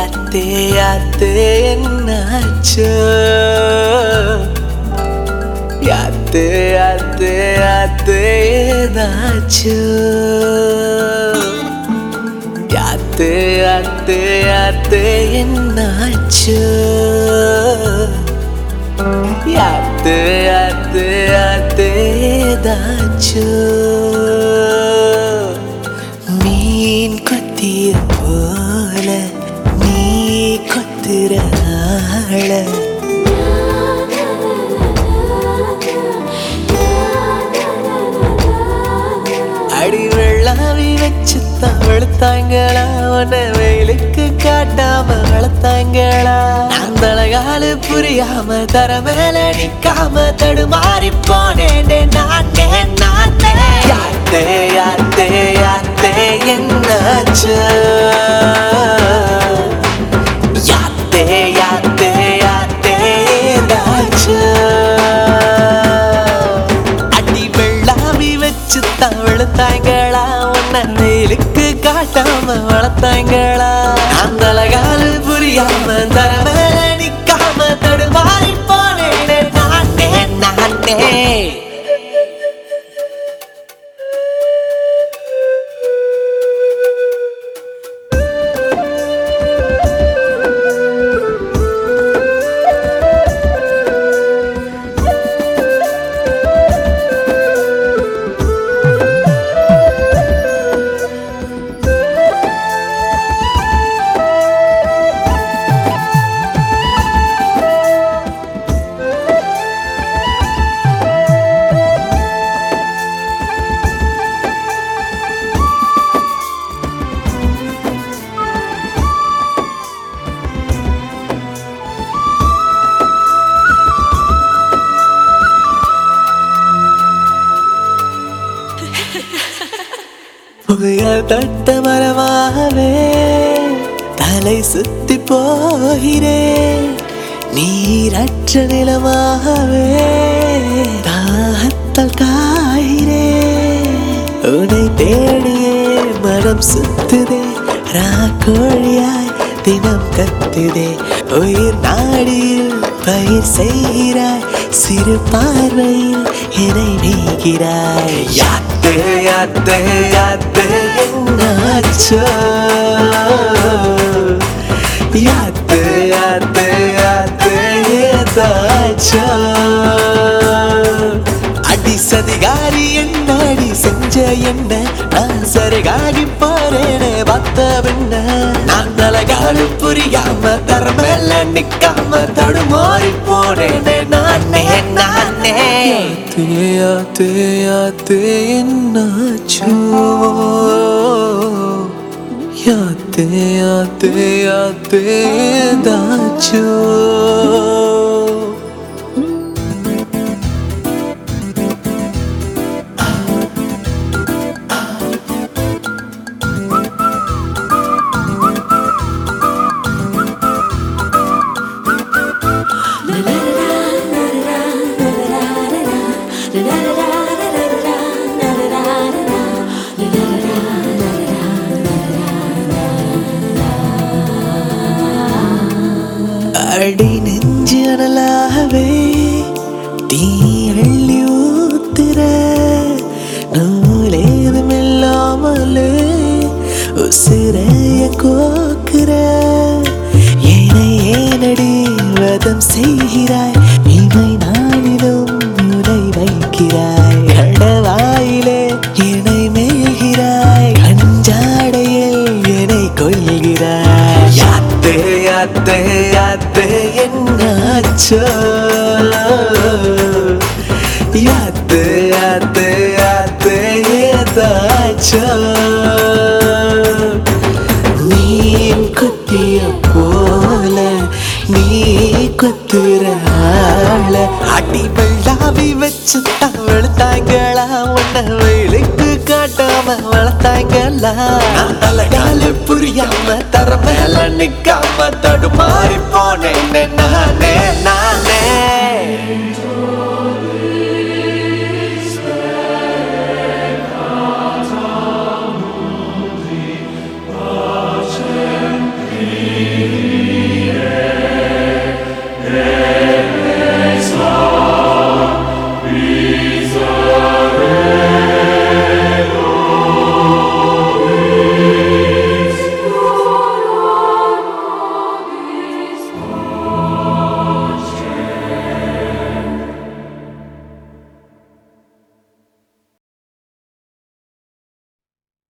யாத்தே யாத்தே என்னாச்சோ யாத்தே யாத்தே யாத்தே ஏதாச்சோ யாத்தே யாத்தே யாத்தே என்னாச்சோ யாத்தே யாத்தே யாத்தே ஏதாச்சோ மீன் கொத்திய போல நீ கொத்துற ஆள அடி வெள்ளாவி வச்சு தான் வளர்த்தாங்களா உன்னை வெயிலுக்கு காட்டாம வளர்த்தாங்களா நான் தலகாலு புரியாம தர மேல நிக்காம தடுமாறி போனேன் நானே நானே யாத்தே யாத்தே யாத்தே என்னாச்சு யாத்தே யாத்தே யாத்தே ஏதாச்சு அடி வெள்ளாவி வச்சு தான் வளர்த்தாங்களா உன்னை வெயிலுக்கு காட்டாம வளர்த்தாங்களா அந்த அழகாலு புரியாம தர மேல நிக்காம தடுமாறி போனேன் நானே நானே புயல் தட்ட மரமாகவே தலை சுத்தி போகிறேன் நீரற்ற நிலமாகவே தாகத்தால் காகிறேன் உன்னை தேடியே மனம் சுத்துதே ராக்கோழியாய் தினம் கத்துதே உயிர் நாடியில் பயிர் செய்கிறாய் சிறு பார்வையில் என்னை நீகிறாய் யாத்து யாத்து யாத்து என்னாச்சோ யாத்து யாத்து யாத்து ஏதாச்சோ அடி சதிகாரி என்னாடி செஞ்ச என்ன நான் சரிகாகி போறேனே பார்த்த பின்ன நான் தலகாலு புரியாம தரமேல நிக்காம தடுமாறி போனேனே நானே நானே தேயா தேயா தேன்னாச்சோ யாத்தே யாத்தே யாத்தே ஏதாச்சோ அடி நெஞ்சு அனலாகவே தீ அள்ளி ஊத்துற நூலேதும் இல்லாமலே உசிரைய கோக்குற ஏனை ஏனடி வதம் செய்கிறாய் இமை நானிலும் உரை வைக்கிறாய் கடவாயிலே என்னை மேய்கிறாய் கஞ்சாடையில் என்னை கொள்கிறாய் யாத்தே யாத்தே யாத்தே என்னாச்சோ யாத்தே யாத்தே யாத்தே ஏதாச்சோ மீன் கொத்திய போல நீ கொத்துற ஆள அடி வெள்ளாவி வச்சு தான் வெளுத்தாங்களா உன்னை வெயிலுக்கு காட்டாம வளர்த்தாங்களா நான் தலைகால புரியாம தர மேல நிக்காம தடுமாறி போனேன் நானே நான்